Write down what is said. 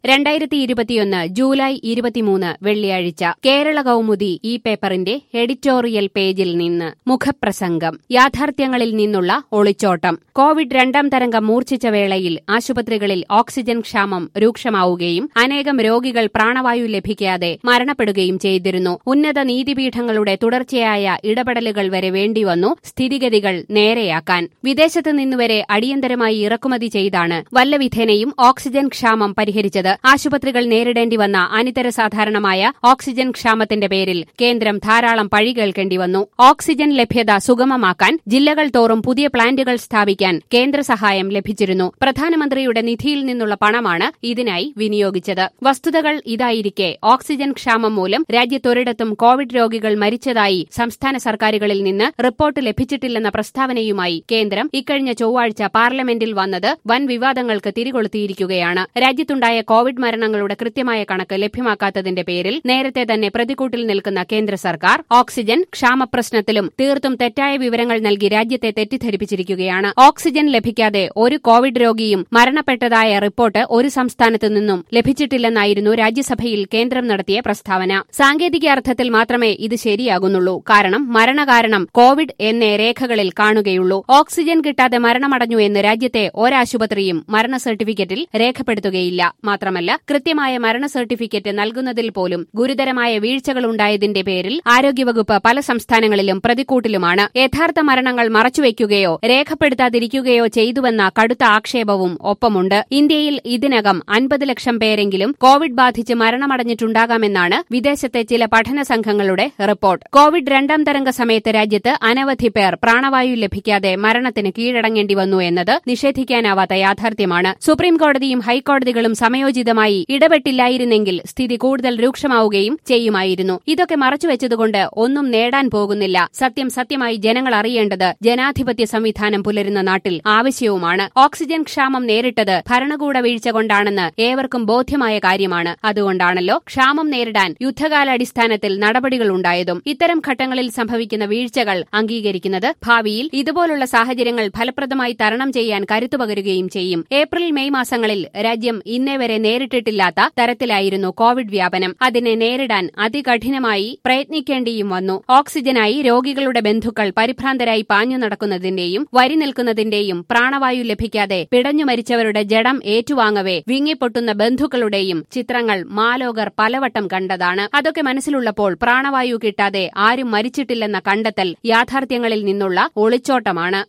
രണ്ടായിരത്തി ഇരുപത്തിയൊന്ന് ജൂലൈ ഇരുപത്തിമൂന്ന് വെള്ളിയാഴ്ച കേരള കൗമുദി ഈ പേപ്പറിന്റെ എഡിറ്റോറിയൽ പേജിൽ നിന്ന് മുഖപ്രസംഗം യാഥാർത്ഥ്യങ്ങളിൽ നിന്നുള്ള ഒളിച്ചോട്ടം കോവിഡ് രണ്ടാം തരംഗം മൂർച്ഛിച്ച വേളയിൽ ആശുപത്രികളിൽ ഓക്സിജൻ ക്ഷാമം രൂക്ഷമാവുകയും അനേകം രോഗികൾ പ്രാണവായു ലഭിക്കാതെ മരണപ്പെടുകയും ചെയ്തിരുന്നു ഉന്നത നീതിപീഠങ്ങളുടെ തുടർച്ചയായ ഇടപെടലുകൾ വരെ വേണ്ടിവന്നു സ്ഥിതിഗതികൾ നേരെയാക്കാൻ വിദേശത്ത് നിന്നുവരെ അടിയന്തരമായി ഇറക്കുമതി ചെയ്താണ് വല്ലവിധേനയും ഓക്സിജൻ ക്ഷാമം പരിഹരിച്ചത് ആശുപത്രികൾ നേരിടേണ്ടി വന്ന അനിതര സാധാരണമായ ഓക്സിജൻ ക്ഷാമത്തിന്റെ പേരിൽ കേന്ദ്രം ധാരാളം പഴി കേൾക്കേണ്ടി വന്നു ഓക്സിജൻ ലഭ്യത സുഗമമാക്കാൻ ജില്ലകൾ തോറും പുതിയ പ്ലാന്റുകൾ സ്ഥാപിക്കാൻ കേന്ദ്ര സഹായം ലഭിച്ചിരുന്നു പ്രധാനമന്ത്രിയുടെ നിധിയിൽ നിന്നുള്ള പണമാണ് ഇതിനായി വിനിയോഗിച്ചത് വസ്തുതകൾ ഇതായിരിക്കെ ഓക്സിജൻ ക്ഷാമം മൂലം രാജ്യത്തൊരിടത്തും കോവിഡ് രോഗികൾ മരിച്ചതായി സംസ്ഥാന സർക്കാരുകളിൽ നിന്ന് റിപ്പോർട്ട് ലഭിച്ചിട്ടില്ലെന്ന പ്രസ്താവനയുമായി കേന്ദ്രം ഇക്കഴിഞ്ഞ ചൊവ്വാഴ്ച പാർലമെന്റിൽ വന്നത് വൻ വിവാദങ്ങൾക്ക് തിരികൊളുത്തിയിരിക്കുകയാണ് രാജ്യത്തുണ്ടായ കോവിഡ് മരണങ്ങളുടെ കൃത്യമായ കണക്ക് ലഭ്യമാക്കാത്തതിന്റെ പേരിൽ നേരത്തെ തന്നെ പ്രതിക്കൂട്ടിൽ നിൽക്കുന്ന കേന്ദ്ര സർക്കാർ ഓക്സിജൻ ക്ഷാമപ്രശ്നത്തിലും തീർത്തും തെറ്റായ വിവരങ്ങൾ നൽകി രാജ്യത്തെ തെറ്റിദ്ധരിപ്പിച്ചിരിക്കുകയാണ് ഓക്സിജൻ ലഭിക്കാതെ ഒരു കോവിഡ് രോഗിയും മരണപ്പെട്ടതായ റിപ്പോർട്ട് ഒരു സംസ്ഥാനത്തു നിന്നും ലഭിച്ചിട്ടില്ലെന്നായിരുന്നു രാജ്യസഭയിൽ കേന്ദ്രം നടത്തിയ പ്രസ്താവന സാങ്കേതിക അർത്ഥത്തിൽ മാത്രമേ ഇത് ശരിയാകുന്നുള്ളൂ കാരണം മരണകാരണം കോവിഡ് എന്നേ രേഖകളിൽ കാണുകയുള്ളൂ ഓക്സിജൻ കിട്ടാതെ മരണമടഞ്ഞു എന്ന് രാജ്യത്തെ ഒരാശുപത്രിയും മരണ സർട്ടിഫിക്കറ്റിൽ രേഖപ്പെടുത്തുകയില്ല മാത്രമല്ല കൃത്യമായ മരണ സർട്ടിഫിക്കറ്റ് നൽകുന്നതിൽ പോലും ഗുരുതരമായ വീഴ്ചകളുണ്ടായതിന്റെ പേരിൽ ആരോഗ്യവകുപ്പ് പല സംസ്ഥാനങ്ങളിലും പ്രതിക്കൂട്ടിലുമാണ് യഥാർത്ഥ മരണങ്ങൾ മറച്ചുവെക്കുകയോ രേഖപ്പെടുത്താതിരിക്കുകയോ ചെയ്തുവെന്ന കടുത്ത ആക്ഷേപവും ഒപ്പമുണ്ട് ഇന്ത്യയിൽ ഇതിനകം അൻപത് ലക്ഷം പേരെങ്കിലും കോവിഡ് ബാധിച്ച് മരണമടഞ്ഞിട്ടുണ്ടാകാമെന്നാണ് വിദേശത്തെ ചില പഠന സംഘങ്ങളുടെ റിപ്പോർട്ട് കോവിഡ് രണ്ടാം തരംഗ സമയത്ത് രാജ്യത്ത് അനവധി പേർ പ്രാണവായു ലഭിക്കാതെ മരണത്തിന് കീഴടങ്ങേണ്ടി വന്നു എന്നത് നിഷേധിക്കാനാവാത്ത യാഥാർത്ഥ്യമാണ് സുപ്രീംകോടതിയും ഹൈക്കോടതികളും സമയോചിതമായി ഇടപെട്ടില്ലായിരുന്നെങ്കിൽ സ്ഥിതി കൂടുതൽ രൂക്ഷമാവുകയും ചെയ്യുമായിരുന്നു ഇതൊക്കെ മറച്ചുവെച്ചതുകൊണ്ട് ഒന്നും നേടാൻ പോകുന്നില്ല സത്യം സത്യമായി ജനങ്ങൾ അറിയേണ്ടത് ജനാധിപത്യ സംവിധാനം പുലരുന്ന നാട്ടിൽ ആവശ്യവുമാണ് ഓക്സിജൻ ക്ഷാമം നേരിട്ടത് ഭരണകൂട വീഴ്ച കൊണ്ടാണെന്ന് ഏവർക്കും ബോധ്യമായ കാര്യമാണ് അതുകൊണ്ടാണല്ലോ ക്ഷാമം നേരിടാൻ യുദ്ധകാലാടിസ്ഥാനത്തിൽ നടപടികളുണ്ടായതും ഇത്തരം ഘട്ടങ്ങളിൽ സംഭവിക്കുന്ന വീഴ്ചകൾ അംഗീകരിക്കുന്നത് ഭാവിയിൽ ഇതുപോലുള്ള സാഹചര്യങ്ങൾ ഫലപ്രദമായി തരണം ചെയ്യാൻ കരുത്തുപകരുകയും ചെയ്യും ഏപ്രിൽ മെയ് മാസങ്ങളിൽ രാജ്യം ഇന്നേ വരെ നേരിട്ടിട്ടില്ലാത്ത തരത്തിലായിരുന്നു കോവിഡ് വ്യാപനം അതിനെ നേരിടാൻ അതികഠിനമായി പ്രയത്നിക്കേണ്ടിയും വന്നു ഓക്സിജനായി രോഗികളുടെ ബന്ധുക്കൾ പരിഭ്രാന്തരായി പാഞ്ഞു നടക്കുന്നതിന്റെയും വരി നിൽക്കുന്നതിന്റെയും പ്രാണവായു ലഭിക്കാതെ പിടഞ്ഞു മരിച്ചവരുടെ ജഡം ഏറ്റുവാങ്ങവേ വിങ്ങിപ്പൊട്ടുന്ന ബന്ധുക്കളുടെയും ചിത്രങ്ങൾ മാലോകർ പലവട്ടം കണ്ടതാണ് അതൊക്കെ മനസ്സിലുള്ളപ്പോൾ പ്രാണവായു കിട്ടാതെ ആരും മരിച്ചിട്ടില്ലെന്ന കണ്ടെത്തൽ യാഥാർത്ഥ്യങ്ങളിൽ നിന്നുള്ള ഒളിച്ചോട്ടമാണ്